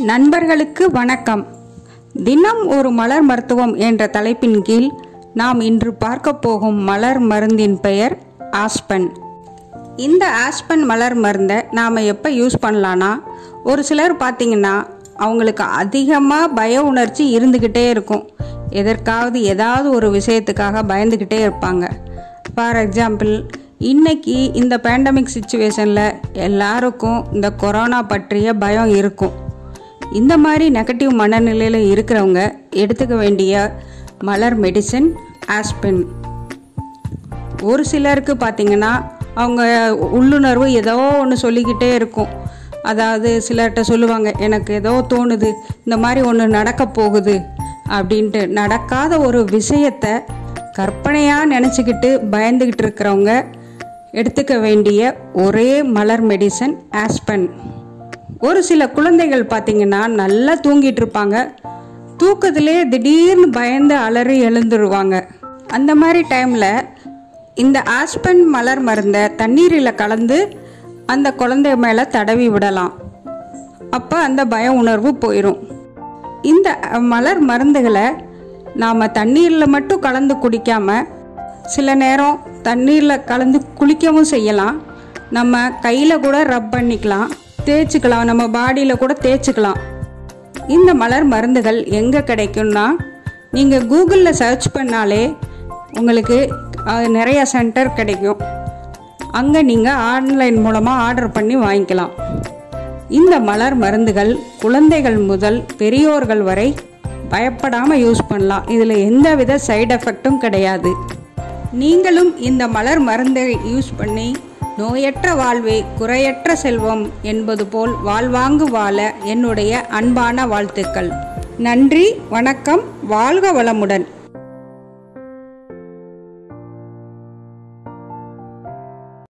நண்பர்களுக்கு வணக்கம் தினம் ஒரு மலர் மருத்துவம் என்ற தலைப்பின் கீழ் நாம் இன்று பார்க்க போகும் மலர் மருந்தின் பெயர் ஆஸ்பன் இந்த ஆஸ்பன் மலர் மருந்தை நாம் எப்போ யூஸ் பண்ணலான்னா ஒரு சிலர் பார்த்தீங்கன்னா அவங்களுக்கு அதிகமாக பய உணர்ச்சி இருந்துக்கிட்டே இருக்கும் எதற்காவது ஏதாவது ஒரு விஷயத்துக்காக பயந்துக்கிட்டே இருப்பாங்க ஃபார் எக்ஸாம்பிள் இன்னைக்கு இந்த பேண்டமிக் சுச்சுவேஷனில் எல்லாருக்கும் இந்த கொரோனா பற்றிய பயம் இருக்கும் இந்த மாதிரி நெகட்டிவ் மனநிலையில் இருக்கிறவங்க எடுத்துக்க வேண்டிய மலர் மெடிசன் ஆஸ்பின் ஒரு சிலருக்கு பார்த்தீங்கன்னா அவங்க உள்ளுணர்வு ஏதோ ஒன்று சொல்லிக்கிட்டே இருக்கும் அதாவது சிலர்கிட்ட சொல்லுவாங்க எனக்கு ஏதோ தோணுது இந்த மாதிரி ஒன்று நடக்க போகுது அப்படின்ட்டு நடக்காத ஒரு விஷயத்தை கற்பனையாக நினச்சிக்கிட்டு பயந்துக்கிட்டு இருக்கிறவங்க எடுத்துக்க வேண்டிய ஒரே மலர் மெடிசன் ஆஸ்பன் ஒரு சில குழந்தைகள் பார்த்தீங்கன்னா நல்லா தூங்கிட்டு இருப்பாங்க தூக்கத்திலே திடீர்னு பயந்து அலறி எழுந்துருவாங்க அந்த மாதிரி டைமில் இந்த ஆஸ்பன் மலர் மருந்தை தண்ணீரில் கலந்து அந்த குழந்தை மேலே தடவி விடலாம் அப்போ அந்த பய உணர்வு போயிடும் இந்த அஹ், மலர் மருந்துகளை நாம் தண்ணீரில் மட்டும் கலந்து குடிக்காம சில நேரம் தண்ணீரில் கலந்து குளிக்கவும் செய்யலாம் நம்ம கையில் கூட ரப் பண்ணிக்கலாம் தேய்ச்சிக்கலாம் நம்ம பாடியில் கூட தேய்ச்சிக்கலாம் இந்த மலர் மருந்துகள் எங்கே கிடைக்கும்னா நீங்கள் கூகுளில் சர்ச் பண்ணாலே உங்களுக்கு அஹ், நிறைய சென்டர் கிடைக்கும் அங்கே நீங்கள் ஆன்லைன் மூலமாக ஆர்டர் பண்ணி வாங்கிக்கலாம் இந்த மலர் மருந்துகள் குழந்தைகள் முதல் பெரியோர்கள் வரை பயப்படாமல் யூஸ் பண்ணலாம் இதில் எந்தவித சைடு எஃபெக்ட்டும் கிடையாது நீங்களும் இந்த மலர் மருந்தை யூஸ் பண்ணி நோயற்ற வாழ்வே குறையற்ற செல்வம் என்பது போல் வாழ்வாங்கு வாழ என்னுடைய அன்பான வாழ்த்துக்கள் நன்றி வணக்கம் வாழ்க வளமுடன்